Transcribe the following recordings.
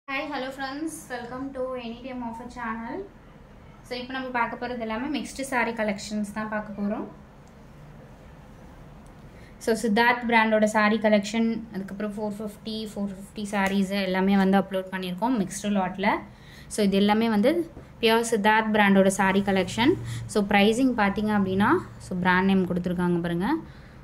hi hello friends welcome to any time of a channel so இப்போ நம்ம பார்க்க போகிறது எல்லாமே மிக்ஸ்டு saree கலெக்ஷன்ஸ் தான் பார்க்க போகிறோம் ஸோ சித்தார்த் பிராண்டோட saree கலெக்ஷன் அதுக்கப்புறம் four fifty four fifty sarees எல்லாமே வந்து அப்லோட் பண்ணியிருக்கோம் மிக்ஸ்டு லாட்டில் ஸோ இது எல்லாமே வந்து பியோர் சித்தார்த் பிராண்டோட saree கலெக்ஷன் ஸோ ப்ரைஸிங் பார்த்தீங்க அப்படின்னா ஸோ பிராண்ட் நேம் கொடுத்துருக்காங்க பாருங்கள்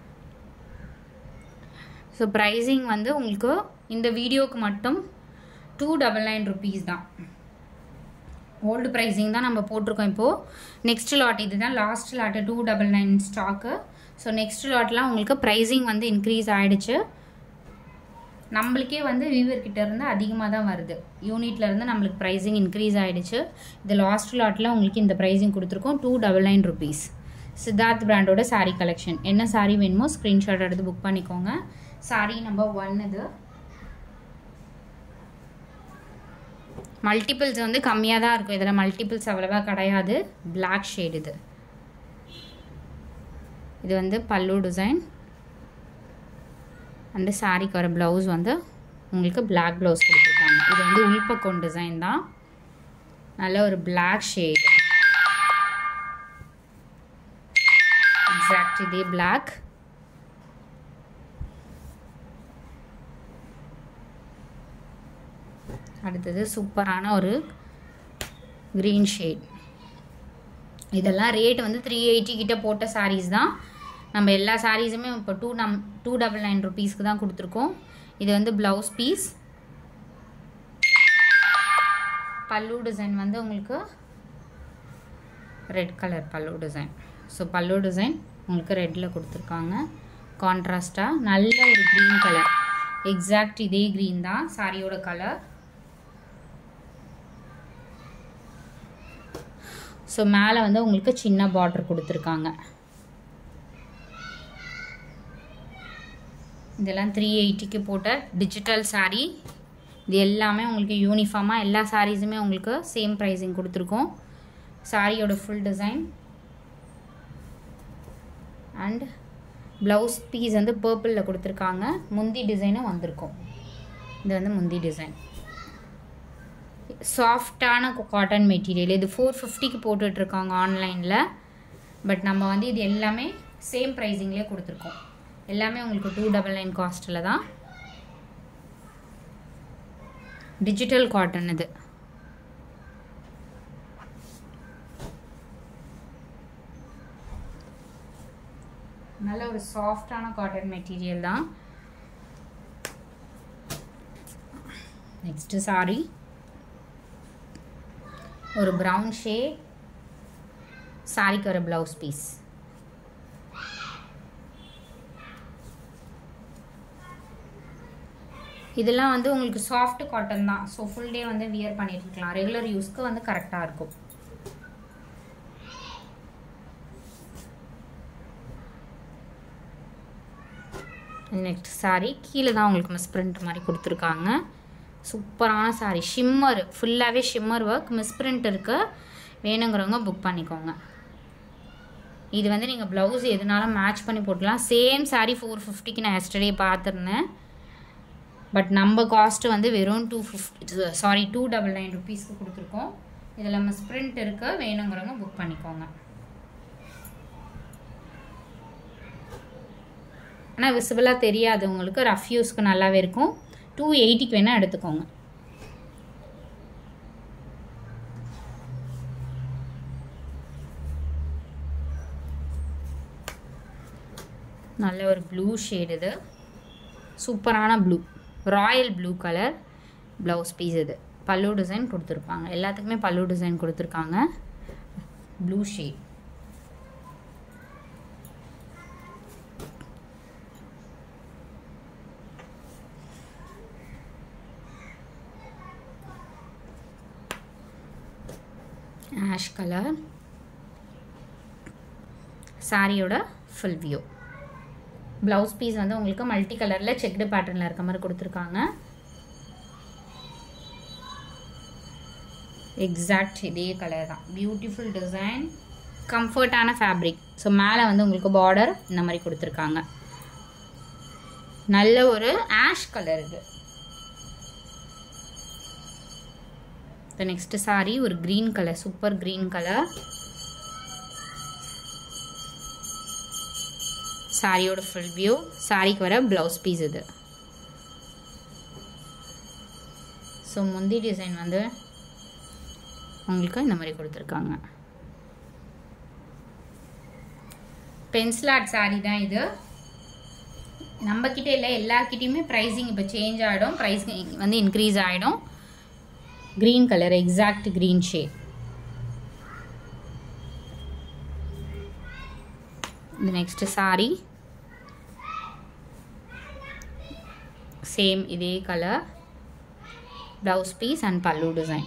ஸோ ப்ரைஸிங் வந்து உங்களுக்கு இந்த வீடியோக்கு மட்டும் டூ டபுள் நைன் ருபீஸ் தான் ஓல்டு ப்ரைஸிங் தான் நம்ம போட்டிருக்கோம் இப்போது நெக்ஸ்ட் லாட் இதுதான் last lot two double nine stock so next லாட்லாம் உங்களுக்கு ப்ரைஸிங் வந்து இன்க்ரீஸ் ஆகிடுச்சு நம்மளுக்கே வந்து வியூவர்கிட்ட இருந்து அதிகமாக தான் வருது யூனிட்ல இருந்து நம்மளுக்கு ப்ரைஸிங் இன்க்ரீஸ் ஆகிடுச்சு இது லாஸ்ட் லாட்டில் உங்களுக்கு இந்த ப்ரைஸிங் கொடுத்துருக்கோம் two double nine rupees Siddharth பிராண்டோட saree கலெக்ஷன் என்ன saree வேணுமோ ஸ்க்ரீன்ஷாட் எடுத்து புக் பண்ணிக்கோங்க saree நம்பர் ஒன் இது மல்டிபிள்ஸ் வந்து கம்மியாக தான் இருக்கும் இதில் மல்டிபிள்ஸ் அவ்வளோவா கிடையாது Black ஷேட் இது இது வந்து பல்லு டிசைன் அண்டு சாரிக்கு வர ப்ளவுஸ் வந்து உங்களுக்கு Black ப்ளவுஸ் கொடுத்துருக்காங்க இது வந்து உள்பக்கம் டிசைன் தான் நல்ல ஒரு Black ஷேட் எக்ஸாக்ட் இதே Black அடுத்தது சூப்பரான ஒரு க்ரீன் ஷேட் இதெல்லாம் ரேட் வந்து த்ரீ எயிட்டி கிட்ட போட்ட சாரீஸ் தான் நம்ம எல்லா சாரீஸுமே இப்போ டூ நம் டூ டபுள் நைன் ருபீஸ்க்கு தான் கொடுத்துருக்கோம் இது வந்து ப்ளவுஸ் பீஸ் பல்லு டிசைன் வந்து உங்களுக்கு red colour pallu design so pallu design உங்களுக்கு ரெட்டில் கொடுத்துருக்காங்க கான்ட்ராஸ்டாக நல்ல ஒரு க்ரீன் கலர் எக்ஸாக்ட் இதே க்ரீன் தான் சாரியோட கலர் ஸோ மேலே வந்து உங்களுக்கு சின்ன பார்டர் கொடுத்துருக்காங்க இதெல்லாம் த்ரீ எயிட்டிக்கு போட்ட டிஜிட்டல் saree இது எல்லாமே உங்களுக்கு யூனிஃபார்மாக எல்லா சாரீஸுமே உங்களுக்கு சேம் ப்ரைஸிங் கொடுத்துருக்கோம் சாரியோட full design and blouse piece வந்து பர்பிளில் கொடுத்துருக்காங்க முந்தி டிசைனும் வந்திருக்கும் இது வந்து முந்தி டிசைன் சாஃப்டான காட்டன் மெட்டீரியல் இது ஃபோர் ஃபிஃப்டிக்கு போட்டுட்ருக்காங்க ஆன்லைனில் பட் நம்ம வந்து இது எல்லாமே சேம் ப்ரைஸிங்லேயே கொடுத்துருக்கோம் எல்லாமே உங்களுக்கு டூ டபுள் நைன் காஸ்ட்டில் தான் டிஜிட்டல் காட்டன் இது நல்ல ஒரு சாஃப்டான காட்டன் மெட்டீரியல் தான் நெக்ஸ்ட்டு சாரி ஒரு ப்ரௌன் ஷேட் சாரிக்கு ஒரு ப்ளவுஸ் பீஸ் இதெல்லாம் வந்து உங்களுக்கு சாஃப்ட் காட்டன் தான் ஸோ ஃபுல் டே வந்து வியர் பண்ணிட்டு இருக்கலாம் ரெகுலர் யூஸ்க்கு வந்து கரெக்டாக இருக்கும் நெக்ஸ்ட் சாரி கீழே தான் உங்களுக்கு மிஸ் பிரிண்ட் மாதிரி கொடுத்துருக்காங்க சூப்பரான சாரி ஷிம்மர் ஃபுல்லாகவே ஷிம்மர் ஒர்க் மிஸ் பிரிண்ட் இருக்கு வேணுங்கிறவங்க புக் பண்ணிக்கோங்க இது வந்து நீங்கள் ப்ளவுஸ் எதுனாலும் மேட்ச் பண்ணி போட்டுக்கலாம் சேம் சாரீ ஃபோர் ஃபிஃப்டிக்கு நான் எஸ்டர்டே பார்த்துருந்தேன் பட் நம்ம காஸ்ட்டு வந்து வெறும் two fifty sari two double nine ருபீஸ்க்கு கொடுத்துருக்கோம் இதில் மிஸ் பிரிண்ட் இருக்கு வேணுங்கிறவங்க புக் பண்ணிக்கோங்க ஆனால் விசிபிளாக தெரியாது உங்களுக்கு ரஃப் யூஸ்க்கு நல்லாவே இருக்கும் டூ எயிட்டிக்கு வேணால் எடுத்துக்கோங்க நல்ல ஒரு ப்ளூ ஷேட் இது சூப்பரான blue royal blue colour blouse piece இது பல்லு டிசைன் கொடுத்துருப்பாங்க எல்லாத்துக்குமே பல்லு டிசைன் கொடுத்துருக்காங்க ப்ளூ ஷேட் ஆஷ் கலர் சாரியோட ஃபுல் வியூ ப்ளவுஸ் பீஸ் வந்து உங்களுக்கு மல்டி கலரில் செக்டு பேட்டர்னில் இருக்க மாதிரி கொடுத்துருக்காங்க எக்ஸாக்ட் இதே கலர் தான் பியூட்டிஃபுல் டிசைன் கம்ஃபர்டான ஃபேப்ரிக் ஸோ மேலே வந்து உங்களுக்கு பார்டர் இந்த மாதிரி கொடுத்துருக்காங்க நல்ல ஒரு ஆஷ் கலர் இது த நெக்ஸ்ட் சாரி ஒரு green colour super green colour சாரியோட ஃபுல் வியூ சாரிக்கு வர ப்ளவுஸ் பீஸ் இது ஸோ முந்தி டிசைன் வந்து உங்களுக்கு இந்த மாதிரி கொடுத்துருக்காங்க பென்சில் ஆர்ட் சாரீ தான் இது நம்மக்கிட்ட இல்லை எல்லார்கிட்டையுமே ப்ரைஸிங் இப்போ சேஞ்ச் ஆகிடும் ப்ரைஸ் வந்து இன்க்ரீஸ் ஆகிடும் green colour exact green shade இது நெக்ஸ்ட் சாரி சேம் இதே colour blouse piece and pallu design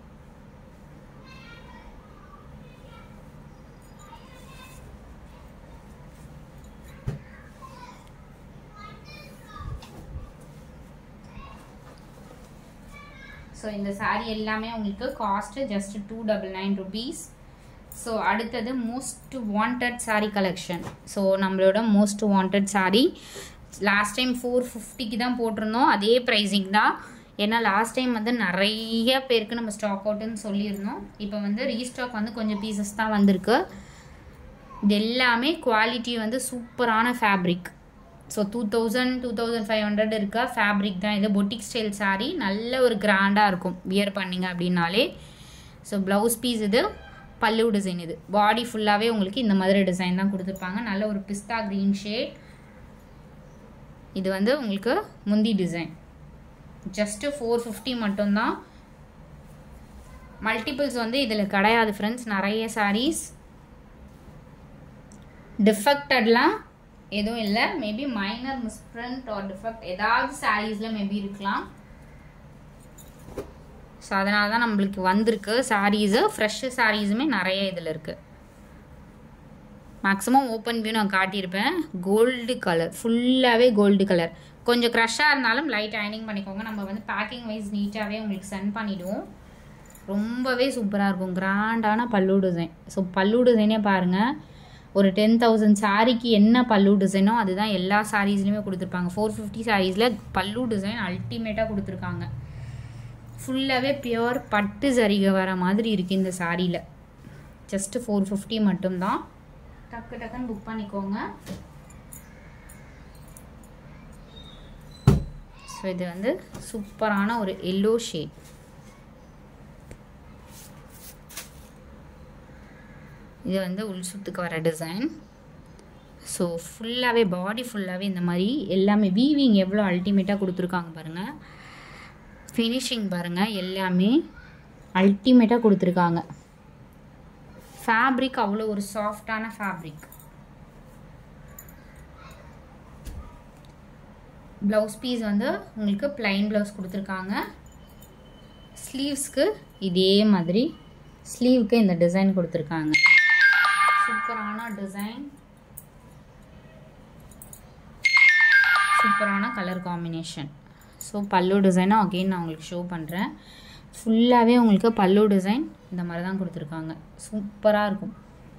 so இந்த சாரீ எல்லாமே உங்களுக்கு cost just two double nine rupees so அடுத்தது most wanted saree collection so நம்மளோட most wanted saree last time four ஃபிஃப்டிக்கு தான் போட்டிருந்தோம் அதே ப்ரைஸிங் தான் ஏன்னா லாஸ்ட் டைம் வந்து நிறைய பேருக்கு நம்ம ஸ்டாக் அவுட்டுன்னு சொல்லியிருந்தோம் இப்போ வந்து ரீஸ்டாக் வந்து கொஞ்சம் பீசஸ் தான் வந்திருக்கு இது எல்லாமே குவாலிட்டி வந்து சூப்பரான fabric so two thousand two thousand five hundred இருக்க ஃபேப்ரிக் தான் இது பொட்டிக் ஸ்டைல் சாரீ நல்ல ஒரு கிராண்டாக இருக்கும் வியர் பண்ணிங்க அப்படின்னாலே ஸோ ப்ளவுஸ் பீஸ் இது பல்லு டிசைன் இது பாடி ஃபுல்லாகவே உங்களுக்கு இந்த மாதிரி டிசைன் தான் கொடுத்துருப்பாங்க நல்ல ஒரு பிஸ்தா க்ரீன் ஷேட் இது வந்து உங்களுக்கு முந்தி டிசைன் ஜஸ்ட்டு ஃபோர் ஃபிஃப்டி மட்டும்தான் மல்டிபிள்ஸ் வந்து இதில் கிடையாது ஃப்ரெண்ட்ஸ் நிறைய சாரீஸ் டிஃபெக்டட்லாம் எதுவும் இல்லை maybe minor misprint or defect ஏதாவது சாரீஸில் மேபி இருக்கலாம் ஸோ அதனால தான் நம்மளுக்கு வந்திருக்கு சாரீஸு ஃப்ரெஷ்ஷு சாரீஸுமே நிறைய இதில் இருக்குது மேக்ஸிமம் ஓப்பன் வியூ நான் காட்டியிருப்பேன் கோல்டு கலர் ஃபுல்லாகவே கோல்டு கலர் கொஞ்சம் க்ரஷ்ஷாக இருந்தாலும் லைட் அயனிங் பண்ணிக்கோங்க நம்ம வந்து பேக்கிங் வைஸ் நீட்டாகவே உங்களுக்கு சென்ட் பண்ணிவிடுவோம் ரொம்பவே சூப்பராக இருக்கும் கிராண்டான பல்லு டிசைன் ஸோ பல்லு டிசைனே பாருங்கள் ஒரு டென் தௌசண்ட் சாரீக்கு என்ன பல்லு டிசைனோ அதுதான் எல்லா சாரீஸ்லையுமே கொடுத்துருப்பாங்க ஃபோர் ஃபிஃப்டி சாரீஸில் பல்லு டிசைன் அல்டிமேட்டாக கொடுத்துருக்காங்க ஃபுல்லாகவே பியோர் பட்டு சரிகை வர மாதிரி இருக்குது இந்த சாரியில் ஜஸ்ட்டு ஃபோர் ஃபிஃப்டி மட்டும்தான் டக்கு டக்குன்னு புக் பண்ணிக்கோங்க ஸோ இது வந்து சூப்பரான ஒரு எல்லோ ஷேட் இது வந்து உள் சுத்துக்கு வர டிசைன் ஸோ ஃபுல்லாகவே பாடி ஃபுல்லாகவே இந்த மாதிரி எல்லாமே வீவிங் எவ்வளோ அல்டிமேட்டாக கொடுத்துருக்காங்க பாருங்கள் ஃபினிஷிங் பாருங்கள் எல்லாமே அல்டிமேட்டாக கொடுத்துருக்காங்க ஃபேப்ரிக் அவ்வளோ ஒரு சாஃப்டான ஃபேப்ரிக் ப்ளவுஸ் பீஸ் வந்து உங்களுக்கு ப்ளைன் ப்ளவுஸ் கொடுத்துருக்காங்க ஸ்லீவ்ஸ்க்கு இதே மாதிரி ஸ்லீவுக்கு இந்த டிசைன் கொடுத்துருக்காங்க சூப்பரான டிசைன் சூப்பரான கலர் காம்பினேஷன் ஸோ பல்லு டிசைனும் அகெயின் நான் உங்களுக்கு ஷோ பண்ணுறேன் ஃபுல்லாகவே உங்களுக்கு பல்லு டிசைன் இந்த மாதிரி தான் கொடுத்துருக்காங்க சூப்பராக இருக்கும்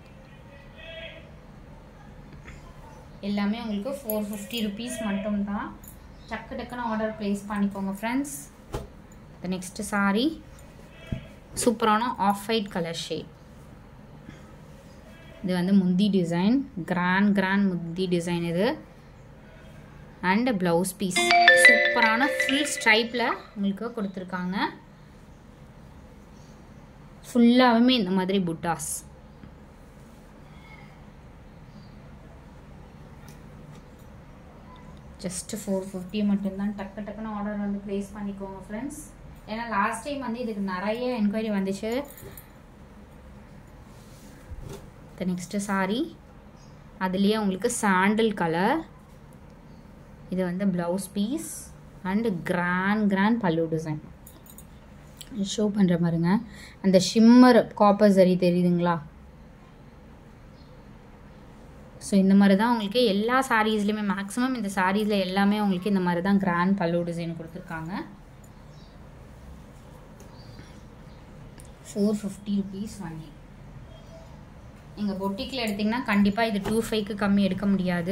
எல்லாமே உங்களுக்கு ஃபோர் ஃபிஃப்டி ருபீஸ் மட்டும்தான் டக்கு டக்குன்னு ஆர்டர் ப்ளேஸ் பண்ணிக்கோங்க ஃப்ரெண்ட்ஸ் த நெக்ஸ்ட்டு சாரி சூப்பரான ஆஃப் ஒயிட் கலர் ஷேட் இது வந்து முந்தி டிசைன் கிராண்ட் கிராண்ட் முந்தி டிசைன் இது அண்ட் ப்ளவுஸ் பீஸ் சூப்பரான ஃபுல் ஸ்ட்ரைப்பில் உங்களுக்கு கொடுத்துருக்காங்க ஃபுல்லாகவுமே இந்த மாதிரி புட்டாஸ் ஜஸ்ட்டு ஃபோர் ஃபிஃப்டி மட்டும்தான் டக்கு டக்குன்னு ஆர்டர் வந்து ப்ளேஸ் பண்ணிக்கோங்க ஃப்ரெண்ட்ஸ் ஏன்னா லாஸ்ட் டைம் வந்து இதுக்கு நிறைய என்கொயரி வந்துச்சு த நெக்ஸ்ட்டு சாரி அதுலேயே உங்களுக்கு சாண்டில் கலர் இது வந்து blouse piece and grand grand pallu design show பண்ணுற பாருங்க அந்த ஷிம்மர் காப்பர் சரி தெரியுதுங்களா ஸோ இந்த மாதிரி தான் உங்களுக்கு எல்லா சாரீஸ்லையுமே மேக்ஸிமம் இந்த சாரீஸில் எல்லாமே உங்களுக்கு இந்த மாதிரி தான் கிராண்ட் பல்லு டிசைன் கொடுத்துருக்காங்க ஃபோர் ஃபிஃப்டி ருபீஸ் ஒன்லி நீங்கள் பொட்டிக்கில் எடுத்திங்கன்னா கண்டிப்பாக இது டூ ஃபைவ்க்கு கம்மி எடுக்க முடியாது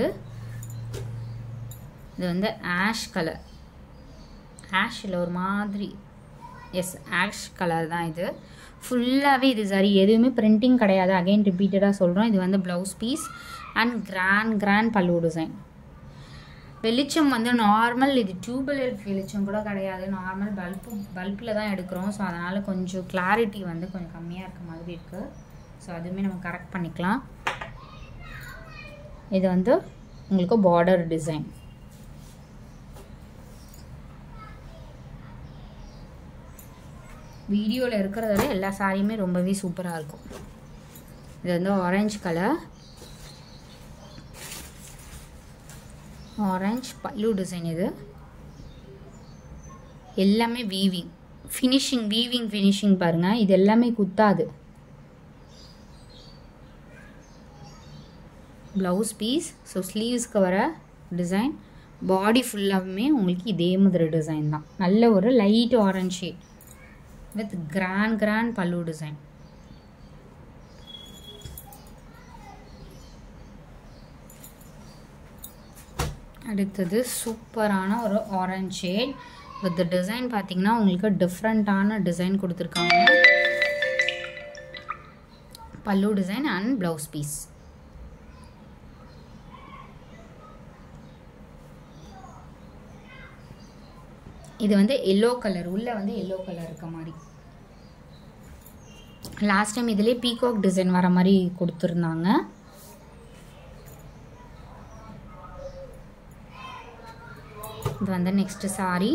இது வந்து ஆஷ் கலர் ஆஷில் ஒரு மாதிரி எஸ் ஆஷ் கலர் தான் இது ஃபுல்லாகவே இது சரி எதுவுமே பிரிண்டிங் கிடையாது அகைன் ரிப்பீட்டடாக சொல்கிறோம் இது வந்து blouse piece and grand grand pallu design வெளிச்சம் வந்து நார்மல் இது டியூபல் வெளிச்சம் கூட கிடையாது நார்மல் பல்பு பல்பில் தான் எடுக்கிறோம் ஸோ அதனால் கொஞ்சம் கிளாரிட்டி வந்து கொஞ்சம் கம்மியாக இருக்க மாதிரி இருக்குது ஸோ அதுவுமே நம்ம கரெக்ட் பண்ணிக்கலாம் இது வந்து உங்களுக்கு பார்டர் டிசைன் வீடியோவில் இருக்கிறத விட எல்லா சாரியுமே ரொம்பவே சூப்பராக இருக்கும் இது வந்து orange colour orange pallu design இது எல்லாமே வீவிங் ஃபினிஷிங் வீவிங் ஃபினிஷிங் பாருங்கள் இது எல்லாமே குத்தாது ப்ளவுஸ் பீஸ் ஸோ ஸ்லீவ்ஸ்க்கு வர டிசைன் பாடி ஃபுல்லாகவுமே உங்களுக்கு இதே மாதிரி டிசைன் தான் நல்ல ஒரு light orange shade with grand grand pallu design அடுத்தது சூப்பரான ஒரு ஆரஞ்ச் ஷேட் வித் டிசைன் பார்த்தீங்கன்னா உங்களுக்கு டிஃப்ரெண்ட்டான டிசைன் கொடுத்துருக்காங்க பல்லு டிசைன் அண்ட் ப்ளவுஸ் பீஸ் இது வந்து எல்லோ கலர் உள்ளே வந்து எல்லோ கலர் இருக்க மாதிரி லாஸ்ட் டைம் இதுலேயே பீகாக் டிசைன் வர மாதிரி கொடுத்துருந்தாங்க இது வந்து நெக்ஸ்ட் சாரி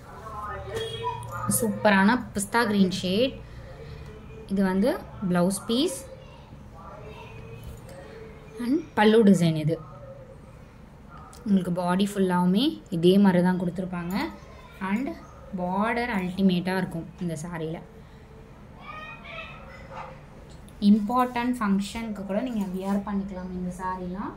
சூப்பரான பிஸ்தா க்ரீன் ஷேட் இது வந்து blouse piece and pallu design இது உங்களுக்கு பாடி ஃபுல்லாகவுமே இதே மாதிரி தான் கொடுத்துருப்பாங்க அண்ட் பார்டர் அல்டிமேட்டாக இருக்கும் இந்த சாரியில் இம்பார்ட்டன்ட் ஃபங்க்ஷனுக்கு கூட நீங்கள் வியர் பண்ணிக்கலாம் இந்த சாரீலாம்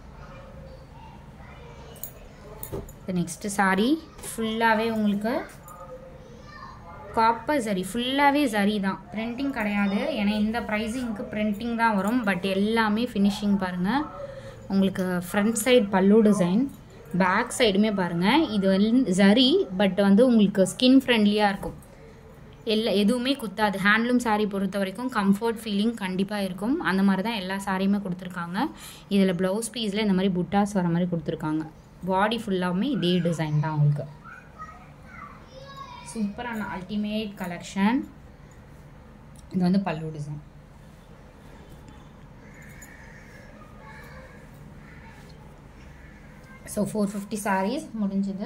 நெக்ஸ்ட்டு சாரீ ஃபுல்லாகவே உங்களுக்கு காப்பர் சரி ஃபுல்லாகவே சரி தான் பிரிண்டிங் கிடையாது ஏன்னா இந்த ப்ரைஸிங்க்கு பிரிண்டிங் தான் வரும் பட் எல்லாமே ஃபினிஷிங் பாருங்கள் உங்களுக்கு front side pallu design back சைடுமே பாருங்கள் இது வந்து சரி பட் வந்து உங்களுக்கு ஸ்கின் ஃப்ரெண்ட்லியாக இருக்கும் எல்லா எதுவுமே குத்தாது ஹேண்ட்லூம் சாரீ பொறுத்த வரைக்கும் கம்ஃபர்ட் ஃபீலிங் கண்டிப்பாக இருக்கும் அந்த மாதிரி தான் எல்லா சாரியுமே கொடுத்துருக்காங்க இதில் ப்ளவுஸ் பீஸில் இந்த மாதிரி புட்டாஸ் வர மாதிரி கொடுத்துருக்காங்க பாடி ஃபுல்லாகவுமே இதே டிசைன் தான் உங்களுக்கு சூப்பரான அல்டிமேட் கலெக்ஷன் இது வந்து pallu design so four fifty sarees முடிஞ்சது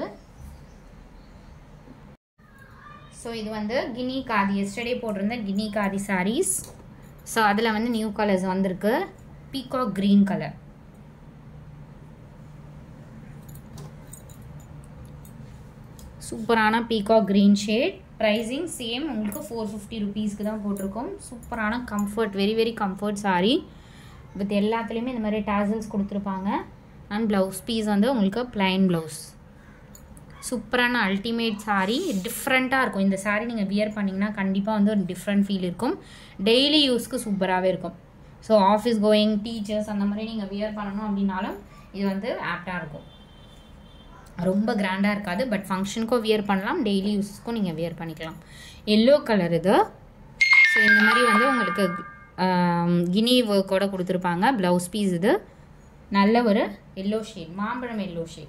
ஸோ இது வந்து கினி காதி எஸ்டர்டே போட்டிருந்த கினி காதி சாரீஸ் ஸோ அதில் வந்து நியூ கலர்ஸ் வந்திருக்கு பீகாக் க்ரீன் கலர் சூப்பரான peacock green shade pricing same உங்களுக்கு ஃபோர் ஃபிஃப்டி ருபீஸ்க்கு தான் போட்டிருக்கோம் சூப்பரான comfort very very comfort saree with எல்லாத்துலேயுமே இந்த மாதிரி டேசல்ஸ் கொடுத்துருப்பாங்க அண்ட் ப்ளவுஸ் பீஸ் வந்து உங்களுக்கு பிளைன் ப்ளவுஸ் சூப்பரான அல்டிமேட் சாரீ டிஃப்ரெண்ட்டாக இருக்கும் இந்த சாரீ நீங்கள் வியர் பண்ணிங்கன்னா கண்டிப்பாக வந்து ஒரு டிஃப்ரெண்ட் ஃபீல் இருக்கும் டெய்லி யூஸ்க்கு சூப்பராகவே இருக்கும் ஸோ ஆஃபீஸ் கோயிங் டீச்சர்ஸ் அந்த மாதிரி நீங்கள் வியர் பண்ணணும் அப்படின்னாலும் இது வந்து ஆப்டாக இருக்கும் ரொம்ப கிராண்டாக இருக்காது பட் ஃபங்க்ஷனுக்கும் வியர் பண்ணலாம் டெய்லி யூஸ்க்கும் நீங்கள் வியர் பண்ணிக்கலாம் எல்லோ கலர் இது ஸோ இந்த மாதிரி வந்து உங்களுக்கு கினி ஒர்க்கோட கொடுத்துருப்பாங்க ப்ளவுஸ் பீஸ் இது நல்ல ஒரு எல்லோ ஷேட் மாம்பழம் எல்லோ ஷேட்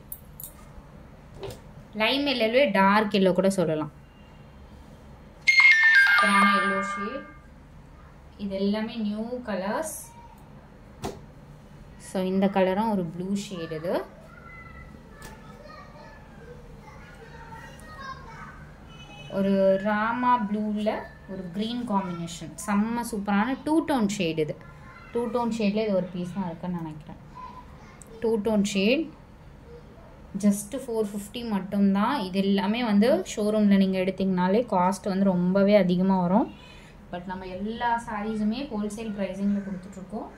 லைம் எல்லோவே டார்க் எல்லோ கூட சொல்லலாம் சூப்பரான எல்லோ ஷேட் இது எல்லாமே நியூ கலர்ஸ் ஸோ இந்த கலரும் ஒரு ப்ளூ ஷேட் இது ஒரு ராமா ப்ளூவில் ஒரு க்ரீன் காம்பினேஷன் செம்ம சூப்பரான டூ டோன் ஷேட் இது டூ டோன் ஷேடில் இது ஒரு பீஸ் தான் இருக்குன்னு நினைக்கிறேன் two tone shade just four fifty மட்டும்தான் இது எல்லாமே வந்து ஷோரூமில் நீங்கள் எடுத்திங்கனாலே காஸ்ட் வந்து ரொம்பவே அதிகமாக வரும் பட் நம்ம எல்லா சாரீஸுமே ஹோல்சேல் ப்ரைஸிங்கில் கொடுத்துட்ருக்கோம்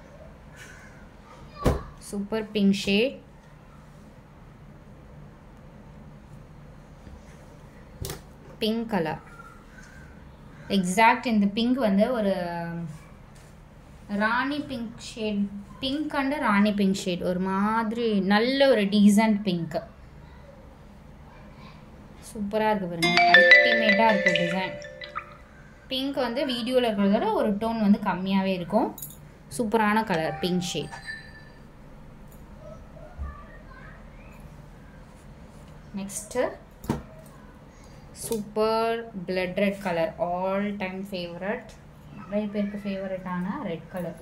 super pink shade pink colour exact இந்த பிங்க் வந்து ஒரு rani pink shade pink and rani pink shade ஒரு மாதிரி நல்ல ஒரு டீசன்ட் பிங்க் சூப்பராக இருக்குது பாருங்க அல்டிமேட்டாக இருக்குது டிசைன் பிங்க் வந்து வீடியோவில் இருக்கிறத விட ஒரு டோன் வந்து கம்மியாகவே இருக்கும் சூப்பரான colour pink shade next super blood red colour all time favourite நிறைய பேருக்கு ஃபேவரட்டான red colour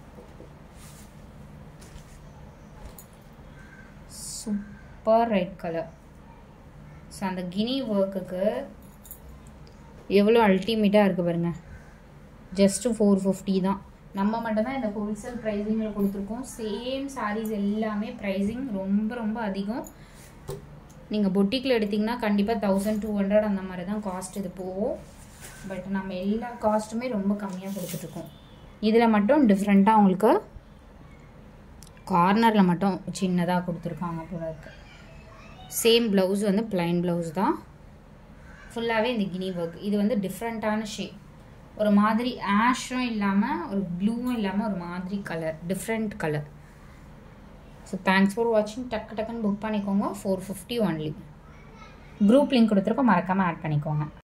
super red colour so அந்த கினி ஒர்க்குக்கு எவ்வளோ அல்டிமேட்டாக இருக்குது பாருங்க ஜஸ்ட்டு ஃபோர் ஃபிஃப்டி தான் நம்ம மட்டும்தான் இந்த ஹோல்சேல் ப்ரைஸிங்கில் கொடுத்துருக்கோம் சேம் சாரீஸ் எல்லாமே ப்ரைஸிங் ரொம்ப ரொம்ப அதிகம் நீங்கள் பொட்டிக்கில் எடுத்திங்கன்னா கண்டிப்பாக தௌசண்ட் டூ ஹண்ட்ரட் அந்த மாதிரி தான் காஸ்ட் இது போகும் பட் நம்ம எல்லா காஸ்ட்டுமே ரொம்ப கம்மியாக கொடுத்துட்ருக்கோம் இதில் மட்டும் டிஃப்ரெண்ட்டாக உங்களுக்கு கார்னரில் மட்டும் சின்னதாக கொடுத்துருக்காங்க போல இருக்கு சேம் ப்ளவுஸ் வந்து ப்ளைன் ப்ளவுஸ் தான் ஃபுல்லாகவே இந்த கினி ஒர்க் இது வந்து டிஃப்ரெண்ட்டான ஷேப் ஒரு மாதிரி ஆஷும் இல்லாமல் ஒரு ப்ளூவும் இல்லாமல் ஒரு மாதிரி colour different colour so thanks for வாட்சிங் டக்கு டக்குன்னு புக் பண்ணிக்கோங்க four fifty only group link கொடுத்துருக்கோம் மறக்காமல் ஆட் பண்ணிக்கோங்க